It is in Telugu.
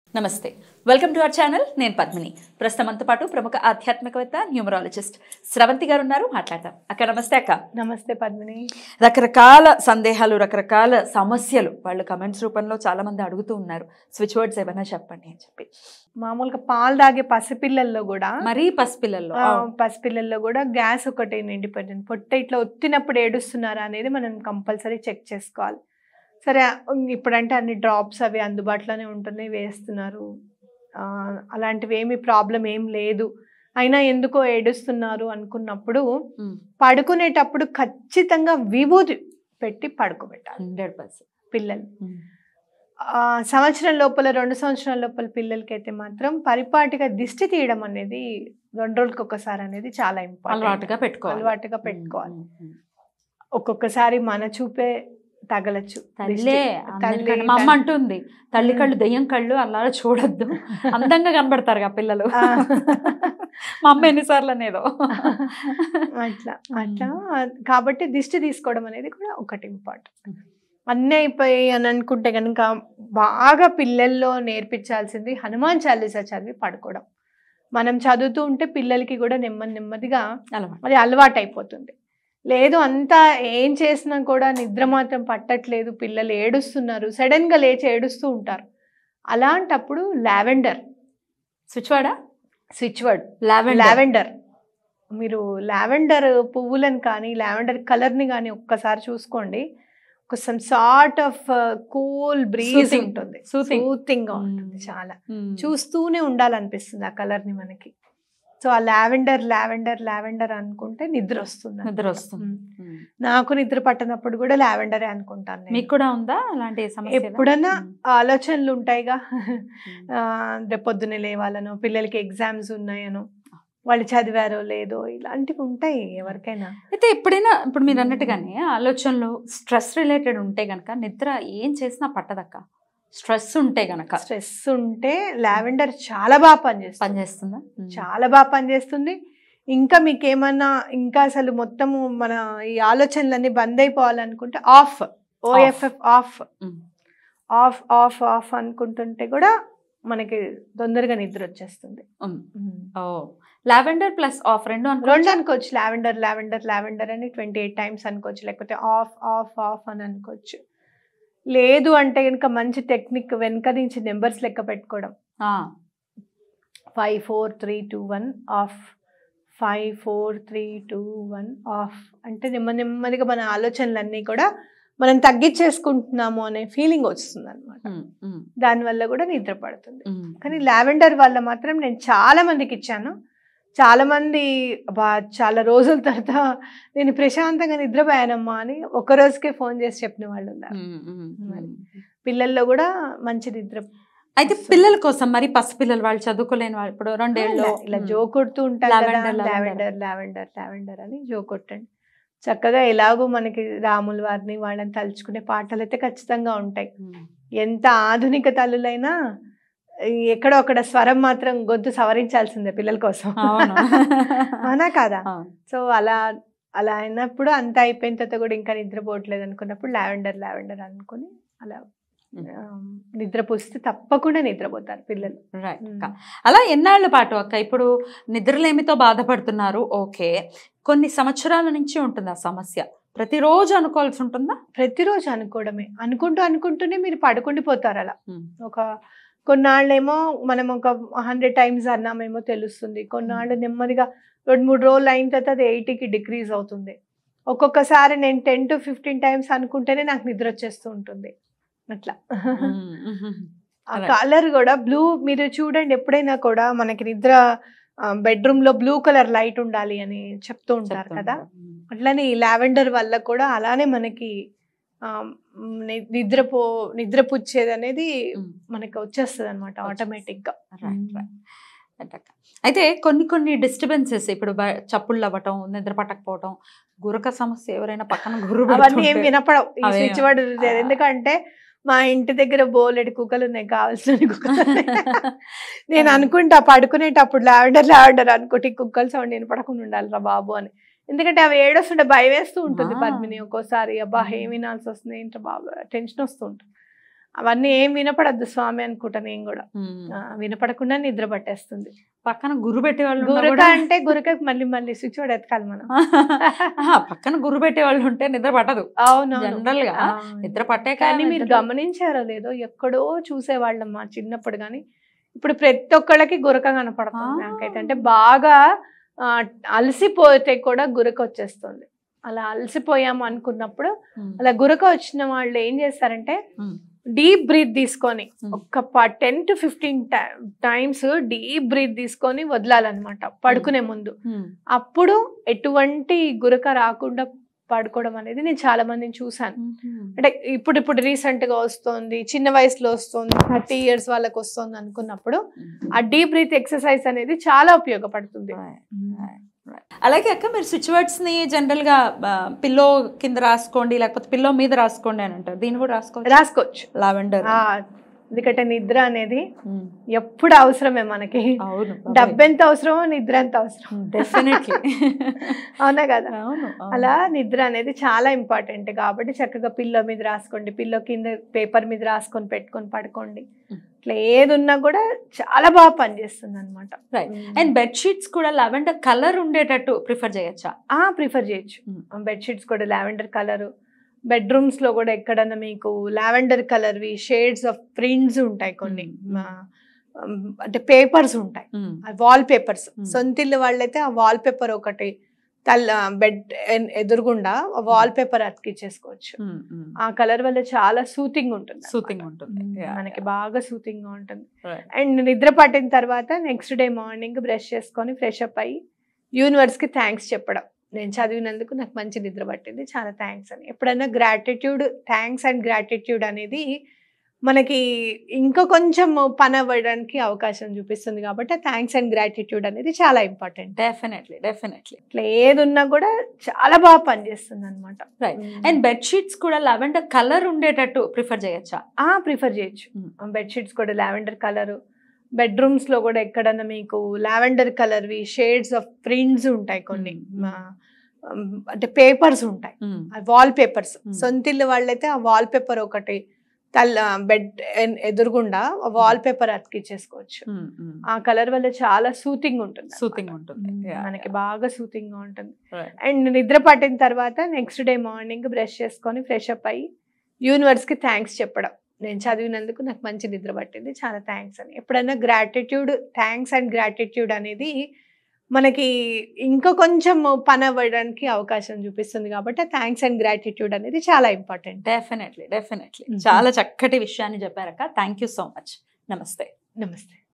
నమస్తే వెల్కమ్ టు అవర్ ఛానల్ నేను పద్మిని ప్రస్తుతం మనతో పాటు ప్రముఖ ఆధ్యాత్మికవేత్త న్యూమరాలజిస్ట్ స్రవంతి గారు ఉన్నారు మాట్లాడదాం అక్క నమస్తే అక్క నమస్తే పద్మిని రకరకాల సందేహాలు రకరకాల సమస్యలు వాళ్ళు కమెంట్స్ రూపంలో చాలా మంది అడుగుతూ ఉన్నారు స్విచ్ వర్డ్స్ ఏమైనా చెప్పండి అని చెప్పి మామూలుగా పాలు తాగే పసిపిల్లల్లో కూడా మరీ పసిపిల్లల్లో ఆ, పసిపిల్లల్లో కూడా గ్యాస్ ఒకటి నిండిపోయింది పొట్ట ఇట్లా ఒత్తినప్పుడు ఏడుస్తున్నారా అనేది మనం కంపల్సరీ చెక్ చేసుకోవాలి సరే ఉమ్, ఇప్పుడంటే అన్ని డ్రాప్స్ అవి అందుబాటులోనే ఉంటున్నాయి వేస్తున్నారు ఆ, అలాంటివి ఏమి ప్రాబ్లం ఏం లేదు అయినా ఎందుకో ఏడుస్తున్నారు అనుకున్నప్పుడు ఉమ్, పడుకునేటప్పుడు ఖచ్చితంగా విభూతి పెట్టి పడుకోబెట్టాలి హండ్రెడ్ పర్సెంట్ పిల్లలు ఆ, సంవత్సరం లోపల రెండు సంవత్సరాల లోపల పిల్లలకి అయితే మాత్రం పరిపాటిగా దిష్టి తీయడం అనేది రెండు రోజులకి ఒకసారి అనేది చాలా ఇంపార్టెంట్ అలవాటుగా పెట్టుకోవాలి అలవాటుగా పెట్టుకోవాలి ఉమ్, ఉమ్, ఉమ్. ఒక్కొక్కసారి మన చూపే తగలచ్చు తల్లే దిష్టి. తల్లి, అందరికన్నా మా అమ్మ అంటుంది తల్లి కళ్ళు దెయ్యం కళ్ళు అలా చూడొద్దు అందంగా కనబడతారు ఆ పిల్లలు ఆ. మా అమ్మ ఎన్నిసార్లు అనేదో అట్లా అట్లా కాబట్టి దిష్టి తీసుకోవడం అనేది కూడా ఒకటి ఇంపార్టెంట్ అన్నీ అయిపోయి అని అనుకుంటే కనుక బాగా పిల్లల్లో నేర్పించాల్సింది హనుమాన్ చాలీసా చదివి పడుకోవడం మనం చదువుతూ ఉంటే పిల్లలకి కూడా నెమ్మది నెమ్మదిగా అలవాటు అది అలవాటు అయిపోతుంది లేదు అంతా ఏం చేసినా కూడా నిద్ర మాత్రం పట్టట్లేదు పిల్లలు ఏడుస్తున్నారు సడన్గా లేచి ఏడుస్తూ ఉంటారు అలాంటప్పుడు లావెండర్ స్విచ్ వాడా స్విచ్ వర్డ్ లావెండర్ లావెండర్ మీరు లావెండర్ పువ్వులను కానీ లావెండర్ కలర్ని కానీ ఒక్కసారి చూసుకోండి ఒక some sort of cool breeze Soothing. ఉంటుంది Soothing. సూతింగ్ గా ఉంటుంది Mm. చాలా ఉమ్. చూస్తూనే ఉండాలనిపిస్తుంది ఆ కలర్ ని మనకి సో ఆ లావెండర్ లావెండర్ లావెండర్ అనుకుంటే నిద్ర వస్తుంది నిద్ర వస్తుంది ఉమ్. ఉమ్. నాకు నిద్ర పట్టనప్పుడు కూడా లావెండరే అనుకుంటాను నేను. మీకు కూడా ఉందా అలాంటి సమస్య ఎప్పుడన్నా ఆలోచనలు ఉంటాయిగా ఆ, రేపు పొద్దున్నే లేవాలనో పిల్లలకి ఎగ్జామ్స్ ఉన్నాయనో వాళ్ళు చదివారో లేదో ఇలాంటివి ఉంటాయి ఎవరికైనా అయితే ఎప్పుడైనా ఇప్పుడు మీరు అన్నట్టుగానే ఆలోచనలు స్ట్రెస్ రిలేటెడ్ ఉంటే గనక నిద్ర ఏం చేసినా పట్టదక్క స్ట్రెస్ ఉంటే గనక స్ట్రెస్ ఉంటే లావెండర్ చాలా బాగా పనిచేస్తుంది పనిచేస్తుందా ఉమ్. చాలా బాగా పనిచేస్తుంది ఇంకా మీకు ఏమన్నా ఇంకా అసలు మొత్తము మన ఈ ఆలోచనలన్నీ బంద్ అయిపోవాలనుకుంటే off O F F off um. Off off off అనుకుంటుంటే కూడా మనకి తొందరగా నిద్ర వచ్చేస్తుంది um. Oh lavender plus off రెండు రెండు అనుకో అనుకోవచ్చు లావెండర్ లావెండర్ లావెండర్ అని ట్వంటీ ఎయిట్ టైమ్స్ అనుకోవచ్చు లేకపోతే ఆఫ్ ఆఫ్ ఆఫ్ అని అనుకోవచ్చు లేదు అంటే కనుక మంచి టెక్నిక్ వెనక నుంచి నెంబర్స్ లెక్క పెట్టుకోవడం five four three two one off five four three two one off అంటే నెమ్మది నెమ్మదిగా మన ఆలోచనలన్నీ కూడా మనం తగ్గించేసుకుంటున్నాము అనే ఫీలింగ్ వస్తుంది అనమాట దానివల్ల కూడా నిద్ర పడుతుంది కానీ లావెండర్ వల్ల మాత్రం నేను చాలా మందికి ఇచ్చాను చాలా మంది బా చాలా రోజుల తర్వాత నేను ప్రశాంతంగా నిద్రపోయానమ్మా అని ఒక రోజుకే ఫోన్ చేసి చెప్పిన వాళ్ళు ఉన్నారు మరి. పిల్లల్లో కూడా మంచి నిద్ర అయితే పిల్లల కోసం మరి పసిపిల్లలు వాళ్ళు చదువుకోలేని వాళ్ళు ఇప్పుడు రెండేళ్ళు ఇలా- ఇలా జో కొడుతూ ఉంటారు Lavender, lavender. Lavender lavender lavender అని జో కొట్టండి చక్కగా ఎలాగో మనకి రాముల వారిని వాళ్ళని తలుచుకునే పాటలు అయితే ఖచ్చితంగా ఉంటాయి ఎంత ఆధునిక తల్లులైనా ఈ ఎక్కడో అక్కడ స్వరం మాత్రం గొంతు సవరించాల్సిందే పిల్లల కోసం అవును అవునా కాదా అవును. సో అలా అలా అయినప్పుడు అంత అయిపోయిన తర్వాత కూడా ఇంకా నిద్రపోవట్లేదు అనుకున్నప్పుడు లావెండర్ లావెండర్ అనుకుని అలా Mm. ఆ, నిద్ర పూస్తే తప్పకుండా నిద్రపోతారు పిల్లలు రైట్ Mm. అక్క అలా ఎన్నాళ్ళ పాటు అక్క ఇప్పుడు నిద్రలేమితో బాధపడుతున్నారు ఓకే కొన్ని సంవత్సరాల నుంచి ఉంటుంది ఆ సమస్య ప్రతిరోజు అనుకోవాల్సి ఉంటుందా ప్రతిరోజు అనుకోవడమే అనుకుంటూ అనుకుంటూనే మీరు పడుకుండిపోతారు అలా Mm. ఒక కొన్నాళ్ళేమో మనం ఒక హండ్రెడ్ టైమ్స్ అన్నామేమో తెలుస్తుంది కొన్నాళ్ళు నెమ్మదిగా రెండు మూడు రోజులు అయిన తర్వాత అది ఎయిటీకి డిక్రీజ్ అవుతుంది ఒక్కొక్కసారి నేను టెన్ టు ఫిఫ్టీన్ టైమ్స్ అనుకుంటేనే నాకు నిద్ర వచ్చేస్తూ ఉంటుంది అట్లా ఆ Right. కలర్ కూడా బ్లూ మీరు చూడండి ఎప్పుడైనా కూడా మనకి నిద్ర బెడ్రూమ్ లో బ్లూ కలర్ లైట్ ఉండాలి అని చెప్తూ ఉంటారు కదా అట్లనే ఈ లావెండర్ వల్ల కూడా అలానే మనకి ఆ, ని- నిద్రపో నిద్రపుచ్చేది అనేది మనకి వచ్చేస్తుంది అనమాట ఆటోమేటిక్ గా రైట్ రైట్ అక్క అయితే కొన్ని కొన్ని డిస్టర్బెన్సెస్ ఇప్పుడు బ- చప్పుళ్ళు అవ్వటం నిద్ర పట్టకపోవటం గురక సమస్య ఎవరైనా పక్కన గుర్రు అవన్నీ ఏం పెడుతుంటే- వినపడవు ఈ అవే- స్విచ్ వర్డ్ ఆ. ఎందుకంటే మా ఇంటి దగ్గర బోలెడు కుక్కలు ఉన్నాయి కావాల్సిన కుక్కలు ఉన్నాయి. నేను అనుకుంటా పడుకునేటప్పుడు లావెండర్ లావెండర్ అనుకుంటే ఈ కుక్కల సౌండ్ నేను పడకుండా ఉండాలిరా బాబు అని ఎందుకంటే అవి ఏడొస్తుంటే భయం వేస్తూ ఉంటుంది ఆ. పద్మిని ఒక్కోసారి అబ్బా మ్మ్. ఏం వినాల్సి వస్తుంది ఏంటో బాబు టెన్షన్ వస్తూ ఉంటుంది అవన్నీ ఏం వినపడద్దు స్వామి అనుకుంటా నేను కూడా ఉమ్. ఆ, వినపడకుండా నిద్ర పట్టేస్తుంది పక్కన గురు పెట్టే వాళ్ళు ఉన్నా గురక కూడా అంటే గురక మళ్ళీ మళ్ళీ స్విచ్ బోర్డ్ ఎత్తుకాలి మనం ఆహా, పక్కన గురు పెట్టే వాళ్ళు ఉంటే నిద్ర పట్టదు అవునవును జనరల్ గా ఆ. నిద్ర పట్టే కానీ మీరు గమనించారో లేదో ఎక్కడో చూసేవాళ్ళం మా చిన్నప్పుడు కానీ ఇప్పుడు ప్రతి ఒక్కళ్ళకి గురక కనపడుతుంది ఆ. నాకైతే అంటే బాగా ఆ, అలసిపోతే కూడా గురక వచ్చేస్తుంది అలా అలసిపోయాము అనుకున్నప్పుడు అలా గురక వచ్చిన వాళ్ళు ఏం చేస్తారంటే డీప్ బ్రీత్ తీసుకొని Hmm. ఒక్క ten to fifteen times deep breath తీసుకొని వదలాలన్నమాట పడుకునే ముందు అప్పుడు ఎటువంటి గురక రాకుండా పడుకోవడం అనేది నేను చాలా మందిని చూసాను అంటే ఇప్పుడు ఇప్పుడు రీసెంట్ గా వస్తుంది చిన్న వయసులో వస్తుంది థర్టీ ఇయర్స్ వాళ్ళకి వస్తుంది అనుకున్నప్పుడు ఆ డీప్ బ్రీత్ ఎక్సర్సైజ్ అనేది చాలా ఉపయోగపడుతుంది అలాగే అక్క మీరు స్విచ్ వర్డ్స్ ని జనరల్ గా పిల్లో కింద రాసుకోండి లేకపోతే పిల్లో మీద రాసుకోండి అని అంటారు దీన్ని కూడా రాసుకోవచ్చు రాసుకోవచ్చు లావెండర్ ఆ, ఎందుకంటే నిద్ర అనేది ఎప్పుడు అవసరమే మనకి అవును డబ్బు ఎంత అవసరమో నిద్ర ఎంత అవసరం డెఫినెట్లీ అవునా కదా అవును అవును. అలా నిద్ర అనేది చాలా ఇంపార్టెంట్ కాబట్టి చక్కగా పిల్లో మీద రాసుకోండి పిల్లో కింద పేపర్ మీద రాసుకొని పెట్టుకొని పడుకోండి Mm. ఇట్లా ఏది ఉన్నా కూడా చాలా బాగా పనిచేస్తుంది అనమాట Right. అండ్ బెడ్ షీట్స్ కూడా లావెండర్ కలర్ ఉండేటట్టు ప్రిఫర్ చేయొచ్చా ప్రిఫర్ చేయొచ్చు Mm. బెడ్షీట్స్ కూడా లావెండర్ కలర్ బెడ్రూమ్స్ లో కూడా ఎక్కడన్నా మీకు లావెండర్ కలర్వి షేడ్స్ ఆఫ్ ప్రింట్స్ ఉంటాయి కొన్ని Mm. ఆ, ఉమ్, అంటే పేపర్స్ ఉంటాయి వాల్ పేపర్స్ Mm. సొంతిల్లు వాళ్ళైతే ఆ వాల్ పేపర్ ఒకటి తల్ల బెడ్ ఎదురుగుండా వాల్ పేపర్ అతికిచ్చేసుకోవచ్చు ఆ కలర్ వల్ల చాలా సూతింగ్ ఉంటుంది సూతింగ్ ఉంటుంది అన్నమాట. Yeah, మనకి yeah. బాగా సూతింగ్ గా ఉంటుంది Right. అండ్ నిద్ర పట్టిన తర్వాత నెక్స్ట్ డే మార్నింగ్ బ్రష్ చేసుకొని ఫ్రెష్ అప్ అయ్యి యూనివర్స్ కి థ్యాంక్స్ చెప్పడం నేను చదివినందుకు నాకు మంచి నిద్ర పట్టింది చాలా థ్యాంక్స్ అని ఎప్పుడైనా గ్రాటిట్యూడ్ థ్యాంక్స్ అండ్ గ్రాటిట్యూడ్ అనేది మనకి ఇంకా కొంచెం పని అవ్వడానికి అవకాశం చూపిస్తుంది కాబట్టి థ్యాంక్స్ అండ్ గ్రాటిట్యూడ్ అనేది చాలా ఇంపార్టెంట్ డెఫినెట్లీ డెఫినెట్లీ ఇట్లా ఏది ఉన్నా కూడా చాలా బాగా పనిచేస్తుంది అనమాట Right. అండ్ బెడ్ షీట్స్ కూడా లావెండర్ కలర్ ఉండేటట్టు ప్రిఫర్ చేయొచ్చా ప్రిఫర్ చేయొచ్చు Mm. బెడ్షీట్స్ కూడా లావెండర్ కలర్ బెడ్రూమ్స్ లో కూడా ఎక్కడన్నా మీకు లావెండర్ కలర్వి షేడ్స్ ఆఫ్ ప్రింట్స్ ఉంటాయి కొన్ని Mm. ఆ, ఉమ్, అంటే పేపర్స్ ఉంటాయి వాల్ పేపర్స్ Mm. సొంతిల్లు వాళ్ళైతే ఆ వాల్ పేపర్ ఒకటి తల్ల బెడ్ ఎదురుగుండా వాల్ పేపర్ అతికిచ్చేసుకోవచ్చు ఆ కలర్ వల్ల చాలా సూతింగ్ ఉంటుంది సూతింగ్ ఉంటుంది అన్నమాట. Yeah, మనకి yeah. బాగా సూతింగ్ గా ఉంటుంది Right. అండ్ నిద్ర పట్టిన తర్వాత నెక్స్ట్ డే మార్నింగ్ బ్రష్ చేసుకొని ఫ్రెష్ అప్ అయ్యి యూనివర్స్ కి థ్యాంక్స్ చెప్పడం నేను చదివినందుకు నాకు మంచి నిద్ర పట్టింది చాలా థ్యాంక్స్ అని ఎప్పుడైనా గ్రాటిట్యూడ్ థ్యాంక్స్ అండ్ గ్రాటిట్యూడ్ అనేది మనకి ఇంకా కొంచెం పని అవ్వడానికి అవకాశం చూపిస్తుంది కాబట్టి థ్యాంక్స్ అండ్ గ్రాటిట్యూడ్ అనేది చాలా ఇంపార్టెంట్ డెఫినెట్లీ డెఫినెట్లీ Mhm. చాలా చక్కటి విషయాన్ని చెప్పారక్క thank you so much namaste నమస్తే